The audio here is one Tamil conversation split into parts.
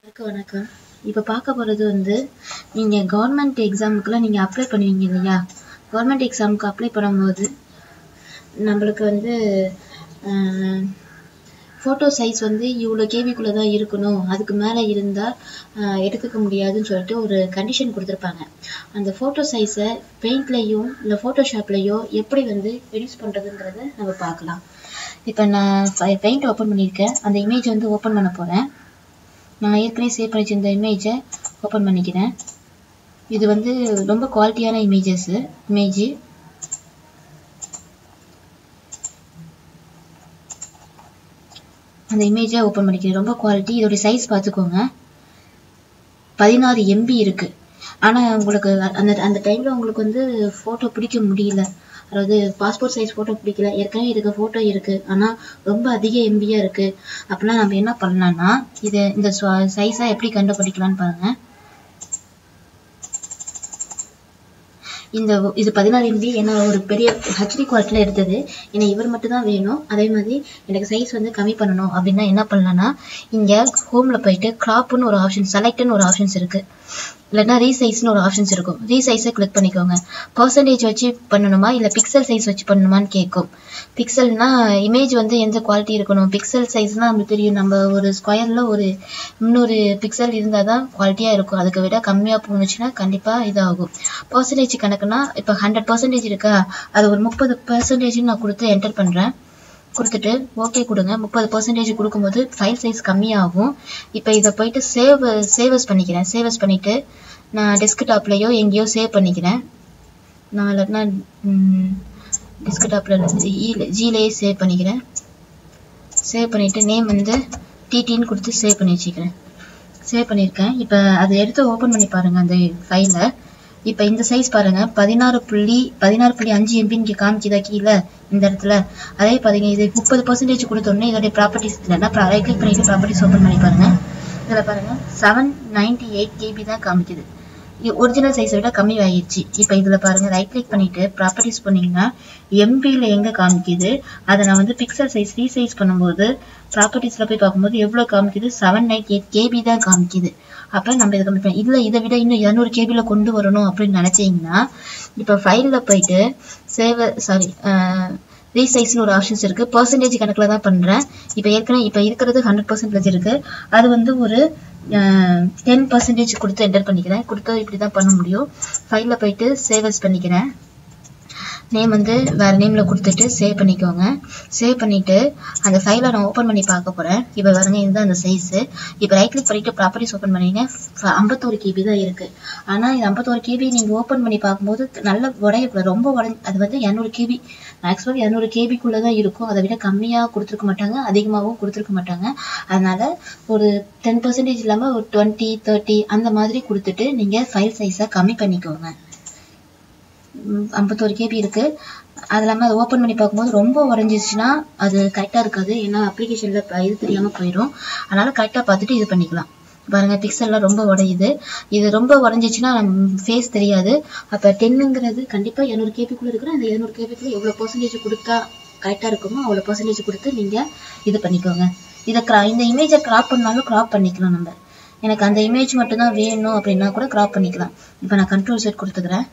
வணக்கம் வணக்கம் இப்போ பார்க்க போகிறது வந்து நீங்கள் கவர்மெண்ட் எக்ஸாமுக்குலாம் நீங்கள் அப்ளை பண்ணுவீங்க இல்லையா கவர்மெண்ட் எக்ஸாமுக்கு அப்ளை பண்ணும்போது நம்மளுக்கு வந்து ஃபோட்டோ சைஸ் வந்து இவ்வளோ கேபிக்குள்ளே தான் இருக்கணும் அதுக்கு மேலே இருந்தால் எடுத்துக்க முடியாதுன்னு சொல்லிட்டு ஒரு கண்டிஷன் கொடுத்துருப்பாங்க அந்த ஃபோட்டோ சைஸை பெயிண்ட்லேயும் இல்லை ஃபோட்டோஷாப்லேயோ எப்படி வந்து ரெடியூஸ் பண்ணுறதுங்கிறத நம்ம பார்க்கலாம் இப்போ நான் பெயிண்ட் ஓப்பன் பண்ணியிருக்கேன் அந்த இமேஜ் வந்து ஓப்பன் பண்ண போகிறேன் நான் ஏற்கனவே சேவ் பண்ணி வச்சிருந்த இமேஜை ஓப்பன் பண்ணிக்கிறேன் இது வந்து ரொம்ப குவாலிட்டியான இமேஜஸ்ஸு இமேஜ் அந்த இமேஜை ஓப்பன் பண்ணிக்கிறேன் ரொம்ப குவாலிட்டி இதோட சைஸ் பார்த்துக்கோங்க பதினாறு எம்பி இருக்கு ஆனால் உங்களுக்கு அந்த அந்த டைமில் உங்களுக்கு வந்து ஃபோட்டோ பிடிக்க முடியல அதாவது பாஸ்போர்ட் சைஸ் ஃபோட்டோ பிடிக்கல ஏற்கனவே இருக்க ஃபோட்டோ இருக்கு ஆனால் ரொம்ப அதிக எம்பியா இருக்கு அப்படின்னா நம்ம என்ன பண்ணலாம்னா இதை இந்த சைஸை எப்படி கண்டுபிடிக்கலாம்னு பாருங்க இந்த இது பதினாறு எம்பி என்ன ஒரு பெரிய ஹெச்டி குவாலிட்டியில் எடுத்தது ஏன்னா இவர் மட்டும் தான் வேணும் அதே மாதிரி எனக்கு சைஸ் வந்து கம்மி பண்ணணும் அப்படின்னா என்ன பண்ணலாம்னா இங்கே ஹோமில் போயிட்டு க்ராப்னு ஒரு ஆப்ஷன் செலக்ட்னு ஒரு ஆப்ஷன்ஸ் இருக்குது இல்லைன்னா ரீசைஸ்னு ஒரு ஆப்ஷன்ஸ் இருக்கும் ரீசைஸை கிளிக் பண்ணிக்கோங்க பர்சன்டேஜ் வச்சு பண்ணணுமா இல்லை பிக்சல் சைஸ் வச்சு பண்ணணுமான்னு கேட்கும் பிக்சல்னா இமேஜ் வந்து எந்த குவாலிட்டி இருக்கணும் பிக்சல் சைஸ்னால் நமக்கு தெரியும் நம்ம ஒரு ஸ்கொயரில் ஒரு முந்நூறு பிக்சல் இருந்தால் தான் குவாலிட்டியாக இருக்கும் அதுக்கு விட கம்மியாக போணுச்சுன்னா கண்டிப்பாக இதாகும் பர்சன்டேஜ் கணக்குனா இப்போ ஹண்ட்ரட் பர்சன்டேஜ் இருக்கா அது ஒரு முப்பது பர்சன்டேஜ் நான் கொடுத்து என்டர் பண்ணுறேன் கொடுத்துட்டு ஓகே கொடுங்க முப்பது பர்சன்டேஜ் கொடுக்கும்போது ஃபைல் சைஸ் கம்மியாகும் இப்போ இதை போயிட்டு சேவ் சேவஸ் பண்ணிக்கிறேன் சேவஸ் பண்ணிவிட்டு நான் டெஸ்க்டாப்லேயோ எங்கேயோ சேவ் பண்ணிக்கிறேன் நான் இல்லைன்னா டெஸ்க்டாப்பில் ஜிலேயே சேவ் பண்ணிக்கிறேன் சேவ் பண்ணிவிட்டு நேம் வந்து டிடின்னு கொடுத்து சேவ் பண்ணி வச்சுக்கிறேன் சேவ் பண்ணியிருக்கேன் இப்போ அதை எடுத்து ஓப்பன் பண்ணி பாருங்கள் அந்த ஃபைலை இப்போ இந்த சைஸ் பாருங்க பதினாறு புள்ளி பதினாறு புள்ளி அஞ்சு எம்பின்னு இங்கே காமிக்குதா கீழே இந்த இடத்துல அதே பாருங்க இது முப்பது பர்சன்டேஜ் கொடுத்தோன்னே இதோடைய ப்ராப்பர்ட்டிஸ் இல்லைன்னா ரைட் கிளிக் பண்ணிட்டு ப்ராப்பர்ட்டிஸ் ஓப்பன் பண்ணி பாருங்க இதில் பாருங்க செவன் நைன்டி எயிட் கேபி தான் காமிக்குது இது ஒரிஜினல் சைஸை விட கம்மி ஆயிடுச்சு இப்போ இதில் பாருங்க ரைட் கிளிக் பண்ணிட்டு ப்ராப்பர்ட்டிஸ் பண்ணீங்கன்னா எம்பியில் எங்கே காமிக்குது அதை நான் வந்து பிக்சல் சைஸ் ரீசைஸ் பண்ணும்போது ப்ராப்பர்ட்டிஸில் போய் பார்க்கும்போது எவ்வளோ காமிக்குது செவன் நைன்டி எயிட் கேபி தான் காமிக்குது அப்போ நம்ம இதை கம்மி பண்ணி இதில் இதை விட இன்னும் இரநூறு கேபியில் கொண்டு வரணும் அப்படின்னு நினச்சிங்கன்னா இப்போ ஃபைலில் போயிட்டு சேவ சாரி ரீசைஸ்னு ஒரு ஆப்ஷன்ஸ் இருக்கு பர்சன்டேஜ் கணக்கில் தான் பண்ணுறேன் இப்போ ஏற்கனவே இப்போ இருக்கிறது ஹண்ட்ரட் பர்சன்டேஜ் இருக்கு அது வந்து ஒரு டென் பர்சன்டேஜ் கொடுத்து என்டர் பண்ணிக்கிறேன் கொடுத்தா இப்படி தான் பண்ண முடியும் ஃபைலில் போயிட்டு சேவஸ் பண்ணிக்கிறேன் நேம் வந்து வேறு நேமில் கொடுத்துட்டு சேவ் பண்ணிக்கோங்க சேவ் பண்ணிவிட்டு அந்த ஃபைலை நான் ஓப்பன் பண்ணி பார்க்க போகிறேன் இப்போ பாருங்க இதுதான் அந்த சைஸு இப்போ ரைட் கிளிக் பண்ணிவிட்டு ப்ராப்பர்ட்டிஸ் ஓப்பன் பண்ணிங்க ஐம்பத்தோரு கேபி தான் இருக்குது ஆனால் இது ஐம்பத்தோரு கேபி நீங்கள் ஓப்பன் பண்ணி பார்க்கும்போது நல்ல உடைய ரொம்ப உடஞ்சி அது வந்து இரநூறு கேபி மேக்ஸிமம் இரநூறு கேபிக்குள்ளே தான் இருக்கும் அதை விட கம்மியாக கொடுத்துருக்க மாட்டாங்க அதிகமாகவும் கொடுத்துருக்க மாட்டாங்க அதனால் ஒரு டென் பர்சன்டேஜ் இல்லாமல் ஒரு டுவெண்ட்டி தேர்ட்டி அந்த மாதிரி கொடுத்துட்டு நீங்கள் ஃபைல் சைஸை கம்மி பண்ணிக்கோங்க ஐம்பத்தோரு கேபி இருக்கு அது இல்லாமல் அதை ஓப்பன் பண்ணி பார்க்கும்போது ரொம்ப உடஞ்சிச்சுன்னா அது கரெக்டாக இருக்காது ஏன்னா அப்ளிகேஷனில் இது தெரியாமல் போயிடும் அதனால் கரெக்டாக பார்த்துட்டு இது பண்ணிக்கலாம் பாருங்க பிக்சல்லாம் ரொம்ப உடையுது இது ரொம்ப உடஞ்சிச்சுன்னா ஃபேஸ் தெரியாது அப்போ டென்னுங்கிறது கண்டிப்பாக இரநூறு கேபிக்குள்ளே இருக்கிற அந்த இரநூறு கேபிக்குள்ளே எவ்வளோ பர்சன்டேஜ் கொடுத்தா கரெக்டாக இருக்குமோ அவ்வளோ பர்சன்டேஜ் கொடுத்து நீங்கள் இது பண்ணிக்கோங்க இதை க்ரா இந்த இமேஜை க்ராப் பண்ணாலும் க்ராப் பண்ணிக்கலாம் நம்ம எனக்கு அந்த இமேஜ் மட்டும்தான் வேணும் அப்படின்னா கூட க்ராப் பண்ணிக்கலாம் இப்போ நான் கண்ட்ரோல் செட் கொடுத்துக்கிறேன்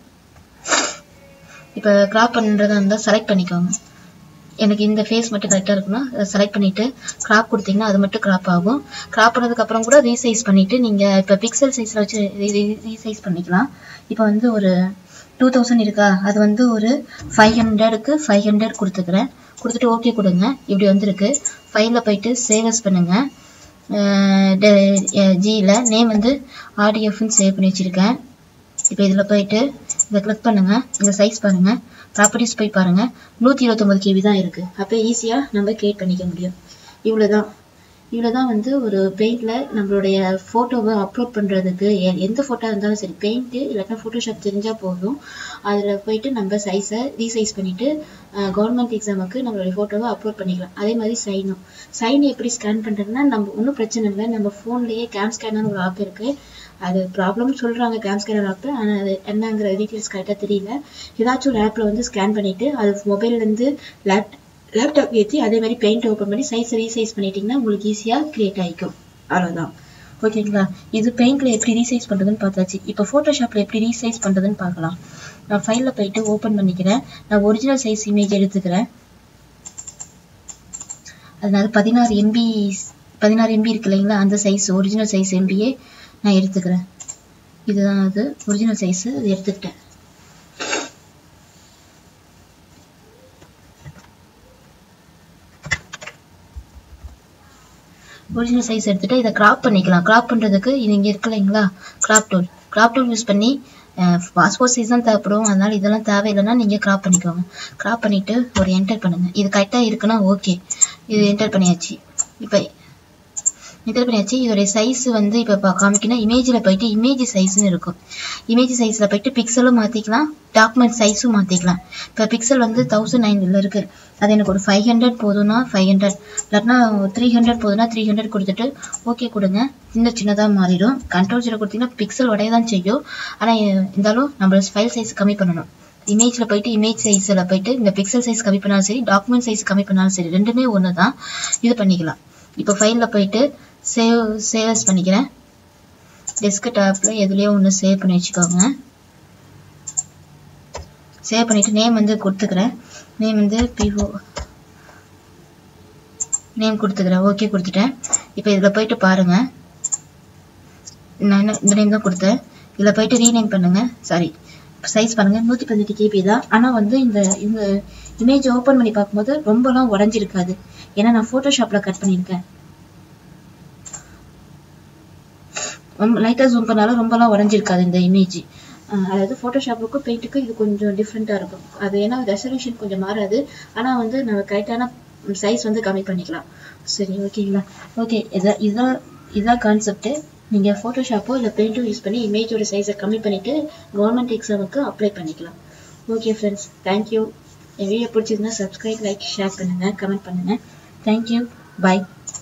இப்போ க்ராப் பண்ணுறதா இருந்தால் செலக்ட் பண்ணிக்கோங்க எனக்கு இந்த ஃபேஸ் மட்டும் கரெக்டாக இருக்குன்னா செலக்ட் பண்ணிவிட்டு க்ராப் கொடுத்தீங்கன்னா அது மட்டும் க்ராப் ஆகும் க்ராப் பண்ணதுக்கப்புறம் கூட ரீசைஸ் பண்ணிவிட்டு நீங்கள் இப்போ பிக்சல் சைஸில் வச்சு ரீசைஸ் பண்ணிக்கலாம் இப்போ வந்து ஒரு டூ தௌசண்ட் இருக்கா அது வந்து ஒரு ஃபைவ் ஹண்ட்ரடுக்கு ஃபைவ் ஹண்ட்ரட் கொடுத்துக்கிறேன் கொடுத்துட்டு ஓகே கொடுங்க இப்படி வந்திருக்கு ஃபைலில் போயிட்டு சேவஸ் பண்ணுங்கள் ஜியில் நேம் வந்து ஆர்டிஎஃப்னு சேவ் பண்ணி வச்சுருக்கேன் இப்போ இதில் போயிட்டு இதை கிளிக் பண்ணுங்க இந்த சைஸ் பாருங்க ப்ராப்பர்ட்டிஸ் போய் பாருங்க நூற்றி இருபத்தொம்பது கேபி தான் இருக்கு அப்போ ஈஸியாக நம்ம கிரியேட் பண்ணிக்க முடியும் இவ்வளோதான் இவ்வளோதான் வந்து ஒரு பெயிண்டில் நம்மளுடைய ஃபோட்டோவை அப்லோட் பண்ணுறதுக்கு எந்த ஃபோட்டோ இருந்தாலும் சரி பெயிண்ட்டு இல்லாட்டினா ஃபோட்டோஷாப் தெரிஞ்சால் போதும் அதில் போயிட்டு நம்ம சைஸை ரீசைஸ் பண்ணிவிட்டு கவர்மெண்ட் எக்ஸாமுக்கு நம்மளுடைய ஃபோட்டோவை அப்லோட் பண்ணிக்கலாம் அதே மாதிரி சைனும் சைன் எப்படி ஸ்கேன் பண்ணுறதுன்னா நம்ம ஒன்றும் பிரச்சனை இல்லை நம்ம ஃபோன்லேயே கேம் ஸ்கேனர்னு ஒரு ஆப் இருக்குது அது ப்ராப்ளம் சொல்கிறாங்க கேம் ஸ்கேனர் ஆப்பு ஆனால் அது என்னங்கிற டீட்டெயில்ஸ் கரெக்டாக தெரியல ஏதாச்சும் ஒரு ஆப்பில் வந்து ஸ்கேன் பண்ணிவிட்டு அது மொபைல்லேருந்து லேப் லேப்டாப் ஏற்றி அதே மாதிரி பெயிண்ட் ஓப்பன் பண்ணி சைஸ் ரீசைஸ் பண்ணிட்டீங்கன்னா உங்களுக்கு ஈஸியாக க்ரியேட் ஆகிக்கும் அவ்வளோதான் ஓகேங்களா இது பெயிண்டில் எப்படி ரீசைஸ் பண்ணுறதுன்னு பார்த்தாச்சு இப்போ ஃபோட்டோஷாப்பில் எப்படி ரீசைஸ் பண்ணுறதுன்னு பார்க்கலாம் நான் ஃபைலில் போயிட்டு ஓப்பன் பண்ணிக்கிறேன் நான் ஒரிஜினல் சைஸ் இமேஜ் எடுத்துக்கிறேன் அதனால பதினாறு எம்பி பதினாறு எம்பி இருக்கு இல்லைங்களா அந்த சைஸ் ஒரிஜினல் சைஸ் எம்பியே நான் எடுத்துக்கிறேன் இதுதான் அது ஒரிஜினல் சைஸ் அது எடுத்துக்கிட்டேன் ஒரிஜினல் சைஸ் எடுத்துட்டு இதை கிராப் பண்ணிக்கலாம் கிராப் பண்ணுறதுக்கு இது இங்கே இருக்கு இல்லைங்களா crop tool crop tool use பண்ணி பாஸ்போர்ட் சைஸ் தான் தேவைப்படும் அதனால இதெல்லாம் தேவையில்லைன்னா நீங்கள் கிராப் பண்ணிக்கோங்க கிராப் பண்ணிவிட்டு ஒரு என்டர் பண்ணுங்கள் இது கரெக்டாக இருக்குன்னா ஓகே இது என்டர் பண்ணியாச்சு இப்போ என்டர் பண்ணியாச்சு இதோடைய சைஸ் வந்து இப்போ காமிக்கணும் இமேஜில் போயிட்டு இமேஜ் சைஸ்னு இருக்கும் இமேஜ் சைஸில் போயிட்டு பிக்சலும் மாற்றிக்கலாம் டாக்குமெண்ட் சைஸும் மாற்றிக்கலாம் இப்போ பிக்சல் வந்து தௌசண்ட் நைனில் இருக்குது அது எனக்கு ஒரு ஃபைவ் ஹண்ட்ரட் போதும்னா ஃபைவ் ஹண்ட்ரட் இல்லாட்டினா த்ரீ ஹண்ட்ரட் போதும்னா த்ரீ ஹண்ட்ரட் கொடுத்துட்டு ஓகே கொடுங்க சின்ன சின்னதாக மாறிடும் கண்ட்ரோல் ஜீரோ கொடுத்தீங்கன்னா பிக்சல் உடைய தான் செய்யும் ஆனால் இருந்தாலும் நம்ம ஃபைல் சைஸ் கம்மி பண்ணணும் இமேஜில் போயிட்டு இமேஜ் சைஸில் போயிட்டு இந்த பிக்சல் சைஸ் கம்மி பண்ணாலும் சரி டாக்குமெண்ட் சைஸ் கம்மி பண்ணாலும் சரி ரெண்டுமே ஒன்று தான் இது பண்ணிக்கலாம் இப்போ ஃபைலில் போயிட்டு சேவ் சேவஸ் பண்ணிக்கிறேன் டெஸ்க்டாப்பில் எதுலேயோ ஒன்று சேவ் பண்ணி வச்சுக்கோங்க சேவ் பண்ணிவிட்டு நேம் வந்து கொடுத்துக்கிறேன் நேம் வந்து பிஓ நேம் கொடுத்துக்கிறேன் ஓகே கொடுத்துட்டேன் இப்போ இதில் போயிட்டு பாருங்கள் நான் என்ன இந்த நேம் தான் கொடுத்தேன் இதில் போயிட்டு ரீநேம் பண்ணுங்கள் சாரி சைஸ் பாருங்கள் நூற்றி பதினெட்டு கேபி தான் ஆனால் வந்து இந்த இந்த இமேஜ் ஓப்பன் பண்ணி பார்க்கும்போது ரொம்பலாம் உடஞ்சிருக்காது ஏன்னா நான் ஃபோட்டோஷாப்பில் கட் பண்ணியிருக்கேன் ரொம்ப லைட்டாக ஜூம் பண்ணாலும் ரொம்பலாம் உடஞ்சிருக்காது இந்த இமேஜ் அதாவது ஃபோட்டோஷாப்புக்கும் பெயிண்ட்டுக்கும் இது கொஞ்சம் டிஃப்ரெண்ட்டாக இருக்கும் அது ஏன்னா ரெசல்யூஷன் கொஞ்சம் மாறாது ஆனால் வந்து நம்ம கரெக்டான சைஸ் வந்து கம்மி பண்ணிக்கலாம் சரி ஓகேங்களா ஓகே இதான் இதான் இதான் கான்செப்ட்டு நீங்கள் ஃபோட்டோஷாப்போ இல்லை பெயிண்ட்டோ யூஸ் பண்ணி இமேஜோட சைஸை கம்மி பண்ணிவிட்டு கவர்மெண்ட் எக்ஸாமுக்கு அப்ளை பண்ணிக்கலாம் ஓகே ஃப்ரெண்ட்ஸ் தேங்க்யூ என் வீடியோ பிடிச்சிருந்தா சப்ஸ்கிரைப் லைக் ஷேர் பண்ணுங்கள் கமெண்ட் பண்ணுங்கள் தேங்க்யூ பாய்